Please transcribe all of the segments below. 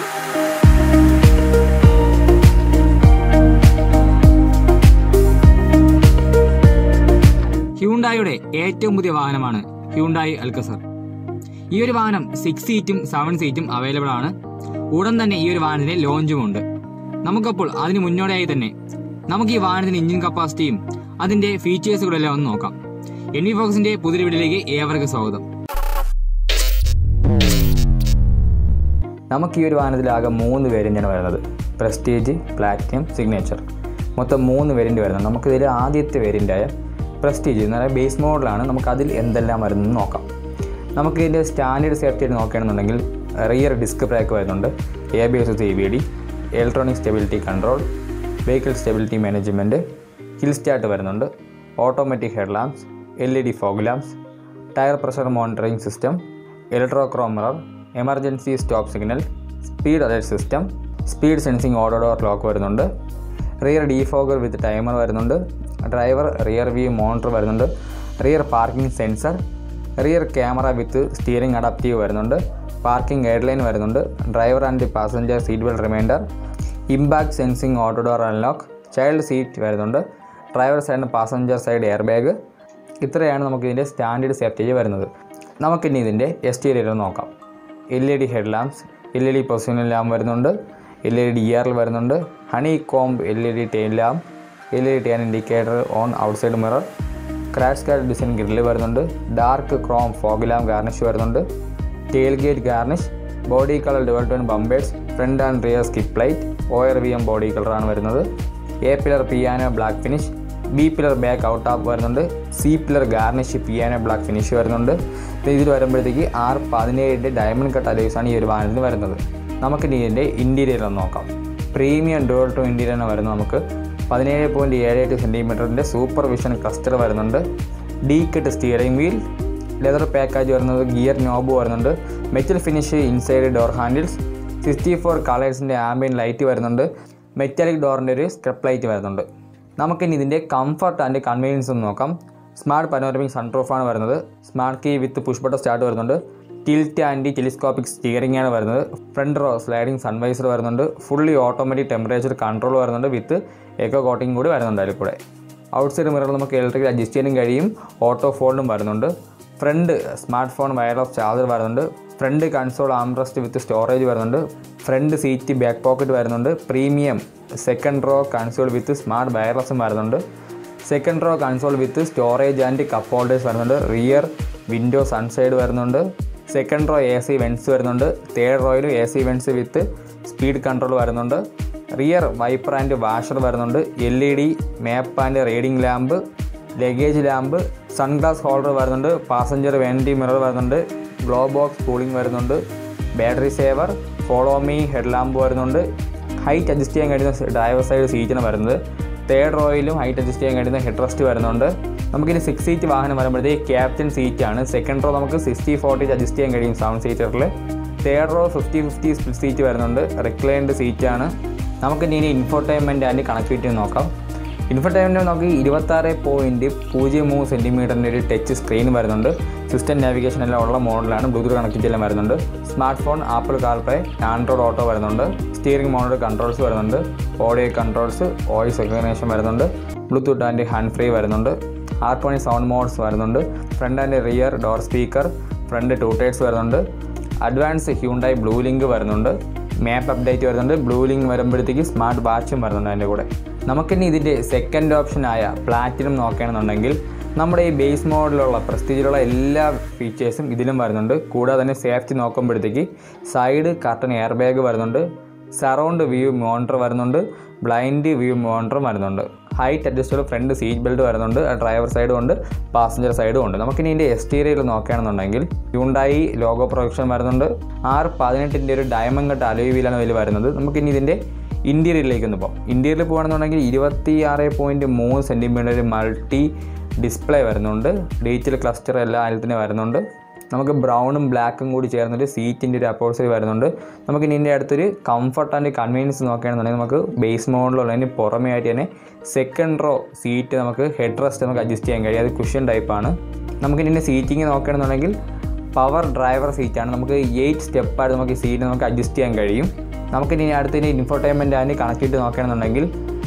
ഹ്യൂണ്ടായുടെ ഏറ്റവും പുതിയ വാഹനമാണ് ഹ്യൂണ്ടായി അൽക്കസർ ഈ ഒരു വാഹനം സിക്സ് സീറ്റും സെവൻ സീറ്റും അവൈലബിൾ ആണ് ഉടൻ തന്നെ ഈ ഒരു വാഹനത്തിന് ലോഞ്ചും ഉണ്ട് നമുക്കപ്പോൾ അതിന് മുന്നോടിയായി തന്നെ നമുക്ക് ഈ വാഹനത്തിന്റെ എഞ്ചിൻ കപ്പാസിറ്റിയും അതിന്റെ ഫീച്ചേഴ്സുകളെല്ലാം ഒന്ന് നോക്കാം എൻ വി ഫോക്സിന്റെ പുതിയ വീഡിയോയിലേക്ക് ഏവർക്കും സ്വാഗതം നമുക്ക് ഈ ഒരു വാഹനത്തിലാകെ മൂന്ന് വേരിയൻ്റാണ് വരുന്നത് പ്രസ്റ്റീജ് പ്ലാറ്റിനം സിഗ്നേച്ചർ മൊത്തം മൂന്ന് വേരിയൻ്റ് വരുന്നത് നമുക്കിതിൽ ആദ്യത്തെ വേരിയൻ്റായ പ്രസ്റ്റീജ് എന്ന് പറയുന്ന ബേസ് മോഡലാണ് നമുക്ക് അതിൽ എന്തെല്ലാം വരുന്നത് നോക്കാം നമുക്ക് ഇതിൻ്റെ സ്റ്റാൻഡേർഡ് സേഫ്റ്റി ആയിട്ട് നോക്കുകയാണെന്നുണ്ടെങ്കിൽ റിയർ ഡിസ്ക് ബ്രേക്ക് വരുന്നുണ്ട് A B S C B D electronic stability control vehicle stability management hill start വരുന്നുണ്ട് automatic head lamps L E D fog lamps tyre pressure monitoring system electrochrome mirror emergency stop signal speed alert system speed sensing auto door lock വരുന്നുണ്ട് rear defogger with timer വരുന്നുണ്ട് driver rear view monitor വരുന്നുണ്ട് rear parking sensor rear camera with steering adaptive വരുന്നുണ്ട് parking guide line വരുന്നുണ്ട് driver and passenger seat belt reminder impact sensing auto door unlock child seat വരുന്നുണ്ട് driver side passenger side airbag ഇത്രയാണ് നമുക്ക് ഇതിൻ്റെ standard safety വരുന്നത് നമുക്കിനി ഇതിൻ്റെ exterior നോക്കാം L E D head lamps L E D positional lamp വരുന്നുണ്ട് L E D ഇയറിൽ വരുന്നുണ്ട് honeycomb L E D tail lamp L E D turn indicator on outside mirror crash card design grille വരുന്നുണ്ട് dark chrome fog lamp garnish വരുന്നുണ്ട് tailgate garnish body colour development bumpers front and rear skip light O R V M body കളറാണ് വരുന്നത് A pillar piano black finish B pillar back out app വരുന്നുണ്ട് C pillar garnish piano black finish വരുന്നുണ്ട് ഇത് ഇതിൽ വരുമ്പോഴത്തേക്ക് R പതിനേഴിൻ്റെ diamond cut അലൈസാണ് ഈ ഒരു വാഹനത്തിന് വരുന്നത് നമുക്ക് ഇനി ഇതിൻ്റെ ഇൻറ്റീരിയർ ഒന്ന് നോക്കാം പ്രീമിയം ഡുവൽ ടു ഇൻറ്റീരിയർ വരുന്നത് നമുക്ക് പതിനേഴ് പോയിൻറ്റ് ഏഴ് എട്ട് സെൻറ്റിമീറ്ററിൻ്റെ സൂപ്പർ വിഷൻ ക്ലസ്റ്റർ വരുന്നുണ്ട് D cut steering wheel leather package വരുന്നത് ഗിയർ നോബ് വരുന്നുണ്ട് metal finish inside door handles sixty four കളേഴ്സിൻ്റെ ആംബിയൻ ലൈറ്റ് വരുന്നുണ്ട് മെറ്റാലിക് ഡോറിൻ്റെ ഒരു സ്ട്രെപ്പ് ലൈറ്റ് വരുന്നുണ്ട് നമുക്കിനി ഇതിൻ്റെ കംഫർട്ട് ആൻഡ് കൺവീനിയൻസ് ഒന്ന് നോക്കാം സ്മാർട്ട് പനോരമിക് സൺറൂഫാണ് വരുന്നത് smart key with push button start വരുന്നുണ്ട് ടിൽറ്റ് ആൻഡ് ടെലിസ്കോപ്പിക് സ്റ്റിയറിംഗ് ആണ് വരുന്നത് ഫ്രണ്ട് റോ സ്ലൈഡിംഗ് സൺവൈസർ വരുന്നുണ്ട് ഫുള്ളി ഓട്ടോമാറ്റിക് ടെമ്പറേച്ചർ കൺട്രോൾ വരുന്നുണ്ട് വിത്ത് എക്കോ കോട്ടിംഗ് കൂടി വരുന്നുണ്ട് അതിൽ കൂടെ ഔട്ട്സൈഡ് മിറർ നമുക്ക് ഇലക്ട്രിക് അഡ്ജസ്റ്റ് ചെയ്യാനും കഴിയും ഓട്ടോ ഫോൾഡും വരുന്നുണ്ട് front smartphone wireless charger വരുന്നുണ്ട് front console armrest with storage വരുന്നുണ്ട് ഫ്രണ്ട് സീറ്റ് ബാക്ക് പോക്കറ്റ് വരുന്നുണ്ട് premium second row console with smart വയർലെസ്സും വരുന്നുണ്ട് second row console with storage and cup holders വരുന്നുണ്ട് റിയർ വിൻഡോ സൺസൈഡ് വരുന്നുണ്ട് second row A C vents വരുന്നുണ്ട് third റോയിലും A C vents with speed control വരുന്നുണ്ട് rear wiper and washer വരുന്നുണ്ട് L E D map and reading lamp luggage lamp sunglass holder വരുന്നുണ്ട് passenger vanity mirror വരുന്നുണ്ട് glove box cooling വരുന്നുണ്ട് battery saver follow me head lamp വരുന്നുണ്ട് height adjust ചെയ്യാൻ കഴിയുന്ന driver side സീറ്റാണ് വരുന്നത് third റോയിലും height adjust ചെയ്യാൻ കഴിയുന്ന ഹെഡ് റെസ്റ്റ് വരുന്നുണ്ട് നമുക്കിനി സിക്സ് സീറ്റ് വാഹനം വരുമ്പോഴത്തേക്ക് ക്യാപ്റ്റൻ സീറ്റാണ് സെക്കൻഡ് റോ നമുക്ക് സിക്സ്റ്റി ഫോർട്ടി അഡ്ജസ്റ്റ് ചെയ്യാൻ കഴിയും സെവൻ സീറ്ററിൽ third row fifty fifty split seat വരുന്നുണ്ട് റിക്ലൈൻഡ് സീറ്റാണ് നമുക്ക് ഇനി ഇൻഫോർടൈൻമെൻറ്റ് ആൻഡ് കണക്ടിവിറ്റി നോക്കാം ഇൻഫർടൈൻമെൻറ്റ് നമുക്ക് ഇരുപത്താറ് പോയിൻറ്റ് പൂജ്യം മൂന്ന് സെൻറ്റിമീറ്ററിൻ്റെ ഒരു ടച്ച് സ്ക്രീൻ വരുന്നുണ്ട് സിസ്റ്റം നാവിഗേഷൻ എല്ലാം ഉള്ള മോഡലാണ് ബ്ലൂടൂത്ത് കണക്റ്റിവിറ്റി എല്ലാം വരുന്നുണ്ട് smartphone Apple CarPlay Android auto വരുന്നുണ്ട് സ്റ്റിയറിംഗ് മോഡൽ കൺട്രോൾസ് വരുന്നുണ്ട് ഓഡിയോ കൺട്രോൾസ് വോയിസ് റെക്കഗ്നേഷൻ വരുന്നുണ്ട് ബ്ലൂടൂത്ത് ആൻഡ് ഹാൻഡ് ഫ്രീ വരുന്നുണ്ട് ആർ ട്വൻറ്റി സൗണ്ട് മോഡ്സ് വരുന്നുണ്ട് front and rear door speaker front tweeters വരുന്നുണ്ട് advance Hyundai Bluelink വരുന്നുണ്ട് map update വരുന്നുണ്ട് Bluelink വരുമ്പോഴത്തേക്ക് smart വാച്ചും വരുന്നുണ്ട് അതിൻ്റെ കൂടെ നമുക്കിനി ഇതിൻ്റെ സെക്കൻഡ് ഓപ്ഷനായ പ്ലാറ്റിനം നോക്കുകയാണെന്നുണ്ടെങ്കിൽ നമ്മുടെ ഈ ബേസ് മോഡലുള്ള പ്രസ്റ്റീജിലുള്ള എല്ലാ ഫീച്ചേഴ്സും ഇതിലും വരുന്നുണ്ട് കൂടാതെ തന്നെ സേഫ്റ്റി നോക്കുമ്പോഴത്തേക്ക് സൈഡ് കർട്ടൻ എയർ ബാഗ് വരുന്നുണ്ട് സറൗണ്ട് വ്യൂ മോണിറ്റർ വരുന്നുണ്ട് ബ്ലൈൻഡ് വ്യൂ മോണിറ്ററും വരുന്നുണ്ട് height adjustable front seat belt വരുന്നുണ്ട് ഡ്രൈവർ സൈഡും ഉണ്ട് പാസഞ്ചർ സൈഡും ഉണ്ട് നമുക്കിനി ഇതിൻ്റെ എക്സ്റ്റീരിയർ നോക്കുകയാണെന്നുണ്ടെങ്കിൽ യുണ്ടായി ലോഗോ പ്രൊഡക്ഷൻ വരുന്നുണ്ട് ആർ പതിനെട്ടിൻ്റെ ഒരു ഡയമണ്ട് കട്ട് അലോയ് വീലാണ് ഇതിൽ വരുന്നത് നമുക്കിനി ഇതിൻ്റെ ഇൻറ്റീരിയറിലേക്ക് ഒന്ന് പോകാം ഇൻറ്റീരിയറിൽ പോകുകയാണെന്നുണ്ടെങ്കിൽ ഇരുപത്തി ആറ് പോയിൻറ്റ് മൂന്ന് സെൻറ്റിമീറ്റർ ഒരു മൾട്ടി ഡിസ്പ്ലേ വരുന്നുണ്ട് ഡിജിറ്റൽ ക്ലസ്റ്റർ എല്ലാം അതിൽ തന്നെ വരുന്നുണ്ട് നമുക്ക് ബ്രൗണും ബ്ലാക്കും കൂടി ചേർന്നൊരു സീറ്റിൻ്റെ ഒരു അപ്പോഴ്സറി വരുന്നുണ്ട് നമുക്ക് ഇനി ഇതിൻ്റെ അടുത്തൊരു കംഫർട്ട് ആൻഡ് കൺവീനിയൻസ് നോക്കുകയാണെന്നുണ്ടെങ്കിൽ നമുക്ക് ബേസ് മോഡലുള്ളതിന് പുറമേ ആയിട്ട് തന്നെ സെക്കൻഡ് റോ സീറ്റ് നമുക്ക് ഹെഡ് റെസ്റ്റ് നമുക്ക് അഡ്ജസ്റ്റ് ചെയ്യാൻ കഴിയും അത് കുഷ്യൻ ടൈപ്പാണ് നമുക്ക് ഇതിൻ്റെ സീറ്റിംഗ് നോക്കുകയാണെന്നുണ്ടെങ്കിൽ പവർ ഡ്രൈവർ സീറ്റാണ് നമുക്ക് എയ്റ്റ് സ്റ്റെപ്പായിട്ട് നമുക്ക് ഈ സീറ്റ് നമുക്ക് അഡ്ജസ്റ്റ് ചെയ്യാൻ കഴിയും നമുക്കിനി അടുത്തതിന് ഇൻഫോർടൈൻമെൻറ്റ് ആൻഡ് കണക്ട് ചെയ്ത് നോക്കുകയാണെന്നുണ്ടെങ്കിൽ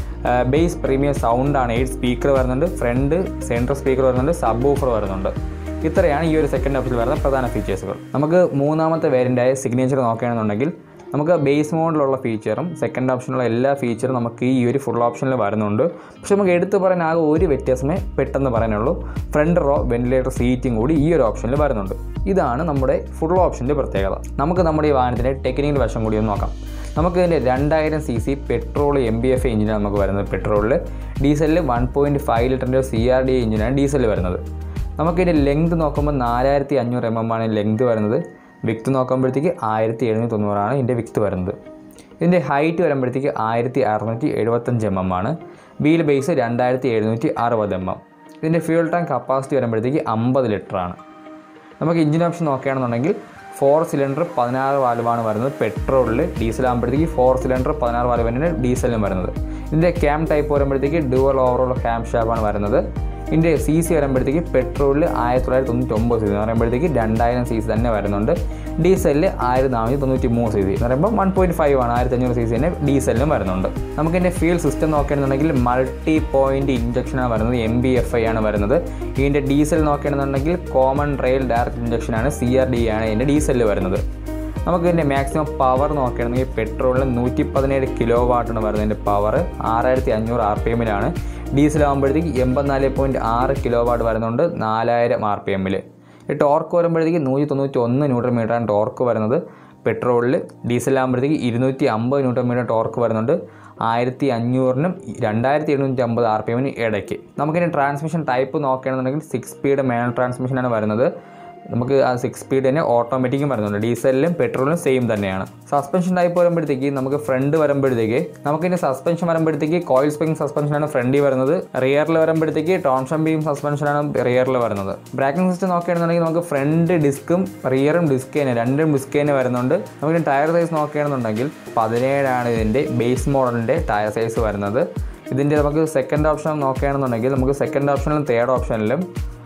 ബേസ് പ്രീമിയം സൗണ്ടാണ് എയ്റ്റ് സ്പീക്കർ വരുന്നുണ്ട് ഫ്രണ്ട് സെൻട്രൽ സ്പീക്കർ വരുന്നുണ്ട് സബ് ഓഫർ വരുന്നുണ്ട് ഇത്രയാണ് ഈ ഒരു സെക്കൻഡ് ഓപ്ഷനിൽ വരുന്ന പ്രധാന ഫീച്ചേഴ്സുകൾ നമുക്ക് മൂന്നാമത്തെ വേരിയൻ്റായ സിഗ്നേച്ചർ നോക്കുകയാണെന്നുണ്ടെങ്കിൽ നമുക്ക് ബേസ് മോഡിലുള്ള ഫീച്ചറും സെക്കൻഡ് ഓപ്ഷനിലുള്ള എല്ലാ ഫീച്ചറും നമുക്ക് ഈ ഒരു ഫുൾ ഓപ്ഷനിൽ വരുന്നുണ്ട് പക്ഷെ നമുക്ക് എടുത്തു പറയാൻ ആകെ ഒരു വ്യത്യാസമേ പെട്ടെന്ന് പറയാനുള്ളൂ ഫ്രണ്ട് റോ വെന്റിലേറ്റർ സീറ്റും കൂടി ഈ ഒരു ഓപ്ഷനിൽ വരുന്നുണ്ട് ഇതാണ് നമ്മുടെ ഫുൾ ഓപ്ഷൻ്റെ പ്രത്യേകത നമുക്ക് നമ്മുടെ ഈ വാഹനത്തിൻ്റെ ടെക്നിക്കൽ വശം കൂടി ഒന്ന് നോക്കാം നമുക്ക് ഇതിൻ്റെ രണ്ടായിരം C C petrol M B F എഞ്ചിനാണ് നമുക്ക് വരുന്നത് പെട്രോളിൽ ഡീസലിൽ വൺ പോയിൻറ്റ് ഫൈവ് ലിറ്ററിൻ്റെ സി ആർ ഡി എഞ്ചിനാണ് ഡീസൽ വരുന്നത് നമുക്കിതിൻ്റെ ലെങ്ത് നോക്കുമ്പോൾ നാലായിരത്തി അഞ്ഞൂറ് എം എം ആണ് ലെങ്ത് വരുന്നത് വിക്ത് നോക്കുമ്പോഴത്തേക്ക് ആയിരത്തി എഴുന്നൂറ്റി തൊണ്ണൂറാണ് ഇതിൻ്റെ വിക്ത് വരുന്നത് ഇതിൻ്റെ ഹൈറ്റ് വരുമ്പോഴത്തേക്ക് ആയിരത്തി അറുന്നൂറ്റി എഴുപത്തഞ്ച് എം എം ആണ് വീൽ ബേസ് രണ്ടായിരത്തി എഴുന്നൂറ്റി അറുപത് എം എം ഇതിൻ്റെ ഫ്യൂൾ ടാങ്ക് കപ്പാസിറ്റി വരുമ്പോഴത്തേക്ക് അമ്പത് ലിറ്ററാണ് നമുക്ക് എഞ്ചിൻ ഓപ്ഷൻ നോക്കുകയാണെന്നുണ്ടെങ്കിൽ ഫോർ സിലിണ്ടർ പതിനാറ് വാൽവാണ് വരുന്നത് പെട്രോളിൽ ഡീസൽ ആകുമ്പോഴത്തേക്ക് ഫോർ സിലിണ്ടർ പതിനാറ് വാൽവ് തന്നെയാണ് ഡീസലിനും വരുന്നത് ഇതിൻ്റെ ക്യാം ടൈപ്പ് വരുമ്പോഴത്തേക്ക് ഡുവൽ ഓവറോൾ ക്യാം ഷാപ്പാണ് വരുന്നത് ഇതിൻ്റെ സി സി വരുമ്പോഴത്തേക്ക് പെട്രോളിൽ ആയിരത്തി തൊള്ളായിരത്തി തൊണ്ണൂറ്റി ഒമ്പത് സി സി എന്ന് പറയുമ്പോഴത്തേക്ക് രണ്ടായിരം സി സി തന്നെ വരുന്നുണ്ട് ഡീസലിൽ ആയിരത്തി നാനൂറ്റി തൊണ്ണൂറ്റി മൂന്ന് സി സി എന്ന് പറയുമ്പോൾ വൺ പോയിൻറ്റ് ഫൈവ് ആണ് ആയിരത്തി അഞ്ഞൂറ് സി സി തന്നെ ഡീസലിലും വരുന്നുണ്ട് നമുക്ക് ഇതിൻ്റെ ഫ്യൂൽ സിസ്റ്റം നോക്കുകയാണെന്നുണ്ടെങ്കിൽ മൾട്ടി പോയിൻറ്റ് ഇഞ്ചക്ഷനാണ് വരുന്നത് എം ബി എഫ് ഐ ആണ് വരുന്നത് ഇതിൻ്റെ ഡീസൽ നോക്കുകയാണെന്നുണ്ടെങ്കിൽ കോമൺ റെയിൽ ഡയറക്റ്റ് ഇഞ്ചക്ഷനാണ് സി ആർ ഡി ആണ് ഇതിൻ്റെ ഡീസലിൽ വരുന്നത് നമുക്ക് ഇതിൻ്റെ മാക്സിമം പവർ നോക്കുകയാണെങ്കിൽ പെട്രോളിൽ നൂറ്റി പതിനേഴ് കിലോ വാട്ടാണ് വരുന്നത് ഇതിൻ്റെ പവർ ആറായിരത്തി അഞ്ഞൂറ് ആർ പി എമ്മിലാണ് ഡീസൽ ആകുമ്പോഴത്തേക്ക് എൺപത്തിനാല് പോയിൻറ്റ് ആറ് കിലോ വാട്ട് വരുന്നുണ്ട് നാലായിരം ആർ പി എമ്മിൽ ഈ ടോർക്ക് വരുമ്പോഴത്തേക്ക് നൂറ്റി തൊണ്ണൂറ്റി ഒന്ന് ന്യൂട്രൺ മീറ്ററാണ് ടോർക്ക് വരുന്നത് പെട്രോളിൽ ഡീസൽ ആകുമ്പോഴത്തേക്ക് ഇരുന്നൂറ്റി അമ്പത് ന്യൂട്രൺ മീറ്റർ ടോർക്ക് വരുന്നുണ്ട് ആയിരത്തി അഞ്ഞൂറിനും രണ്ടായിരത്തി എഴുന്നൂറ്റി അമ്പത് ആർ പി എമ്മിന് ഇടയ്ക്ക് നമുക്കിനി ട്രാൻസ്മിഷൻ ടൈപ്പ് നോക്കുകയാണെന്നുണ്ടെങ്കിൽ സിക്സ് സ്പീഡ് മാനുവൽ ട്രാൻസ്മിഷനാണ് വരുന്നത് നമുക്ക് ആ സിക്സ് സ്പീഡ് തന്നെ ഓട്ടോമാറ്റിക്കും വരുന്നുണ്ട് ഡീസലിലും പെട്രോളിലും സെയിം തന്നെയാണ് സസ്പെൻഷൻ ടൈപ്പ് വരുമ്പോഴത്തേക്ക് നമുക്ക് ഫ്രണ്ട് വരുമ്പോഴത്തേക്ക് നമുക്ക് ഇതിൻ്റെ സസ്പെൻഷൻ വരുമ്പോഴത്തേക്ക് കോയിൽ സ്പ്രിംഗ് സസ്പെൻഷനാണ് ഫ്രണ്ടിൽ വരുന്നത് റിയറിൽ വരുമ്പോഴത്തേക്ക് ടോൺഷൻ ബീം സസ്പെൻഷനാണ് റിയറിൽ വരുന്നത് ബ്രാക്കിംഗ് സിസ്റ്റം നോക്കുകയാണെന്നുണ്ടെങ്കിൽ നമുക്ക് ഫ്രണ്ട് ഡിസ്കും റിയറും ഡിസ്ക് തന്നെ രണ്ടും ഡിസ്ക് തന്നെ വരുന്നുണ്ട് നമുക്ക് ടയർ സൈസ് നോക്കുകയാണെന്നുണ്ടെങ്കിൽ പതിനേഴാണ് ഇതിൻ്റെ ബേസ് മോഡലിൻ്റെ ടയർ സൈസ് വരുന്നത് ഇതിൻ്റെ നമുക്ക് സെക്കൻഡ് ഓപ്ഷൻ നോക്കുകയാണെന്നുണ്ടെങ്കിൽ നമുക്ക് സെക്കൻഡ് ഓപ്ഷനിലും തേർഡ് ഓപ്ഷനിലും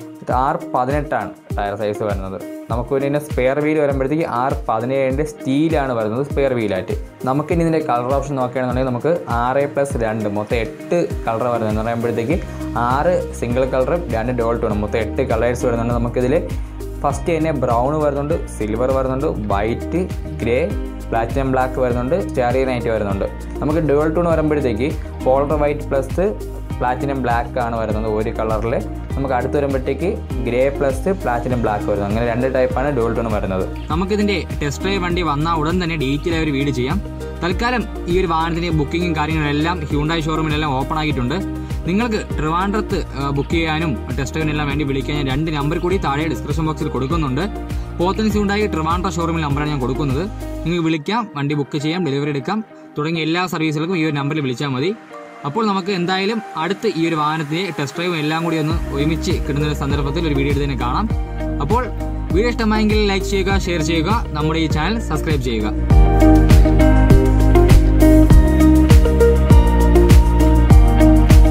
ആർ പതിനെട്ടാണ് ടയർ സൈസ് വരുന്നത് നമുക്ക് പിന്നെ സ്പെയർ വീൽ വരുമ്പോഴത്തേക്ക് ആർ പതിനേഴിൻ്റെ സ്റ്റീലാണ് വരുന്നത് സ്പെയർ വീലായിട്ട് നമുക്കിനി ഇതിൻ്റെ കളർ ഓപ്ഷൻ നോക്കുകയാണെന്നുണ്ടെങ്കിൽ നമുക്ക് ആറ് പ്ലസ് രണ്ട് മൊത്തം എട്ട് കളർ വരുന്നത് എന്ന് പറയുമ്പോഴത്തേക്ക് ആറ് സിംഗിൾ കളറും രണ്ട് ഡോൾട്ട് വേണം മൊത്തം എട്ട് കളേഴ്സ് വരുന്നുണ്ട് നമുക്കിതിൽ ഫസ്റ്റ് തന്നെ ബ്രൗൺ വരുന്നുണ്ട് സിൽവർ വരുന്നുണ്ട് വൈറ്റ് ഗ്രേ പ്ലാറ്റിനം ബ്ലാക്ക് വരുന്നുണ്ട് സ്റ്റാറി നൈറ്റ് വരുന്നുണ്ട് നമുക്ക് ഡുവൽ ടൂൺ വരുമ്പോഴത്തേക്ക് polar white plus platinum black ആണ് വരുന്നത് ഒരു കളറിൽ നമുക്ക് അടുത്ത് വരുമ്പോഴത്തേക്ക് ഗ്രേ പ്ലസ് പ്ലാറ്റിനം ബ്ലാക്ക് വരുന്നത് അങ്ങനെ രണ്ട് ടൈപ്പാണ് ഡുവൽ ടോൺ വരുന്നത് നമുക്കിതിന്റെ ടെസ്റ്റ് ഡ്രൈവ് വണ്ടി വന്നാൽ ഉടൻ തന്നെ ഡീറ്റെയിൽ ആയി ഒരു വീഡിയോ ചെയ്യാം തൽക്കാലം ഈ ഒരു വാഹനത്തിന്റെ ബുക്കിങ്ങും കാര്യങ്ങളെല്ലാം ഹ്യൂണ്ടായി ഷോറൂമിലെല്ലാം ഓപ്പൺ ആക്കിയിട്ടുണ്ട് നിങ്ങൾക്ക് ട്രിവാൻഡ്രത്ത് ബുക്ക് ചെയ്യാനും ടെസ്റ്റ് ഡ്രൈവിനെല്ലാം വേണ്ടി വിളിക്കാൻ ഞാൻ രണ്ട് നമ്പർ കൂടി താഴെ ഡിസ്ക്രിപ്ഷൻ ബോക്സിൽ കൊടുക്കുന്നുണ്ട് പോത്തൻസ് ഹ്യൂണ്ടായി ട്രിവാൻഡ്ര ഷോറൂമിൽ നമ്പറാണ് ഞാൻ കൊടുക്കുന്നത് നിങ്ങൾക്ക് വിളിക്കാം വണ്ടി ബുക്ക് ചെയ്യാം ഡെലിവറി എടുക്കാം തുടങ്ങിയ എല്ലാ സർവീസുകൾക്കും ഈ ഒരു നമ്പറിൽ വിളിച്ചാൽ മതി അപ്പോൾ നമുക്ക് എന്തായാലും അടുത്ത് ഈ ഒരു വാഹനത്തിന്റെ ടെസ്റ്റ് ഡ്രൈവും എല്ലാം കൂടി ഒന്ന് ഒരുമിച്ച് കിട്ടുന്ന ഒരു സന്ദർഭത്തിൽ ഒരു വീഡിയോ എടുത്ത് തന്നെ കാണാം അപ്പോൾ വീഡിയോ ഇഷ്ടമായെങ്കിൽ ലൈക്ക് ചെയ്യുക ഷെയർ ചെയ്യുക നമ്മുടെ ഈ ചാനൽ സബ്സ്ക്രൈബ് ചെയ്യുക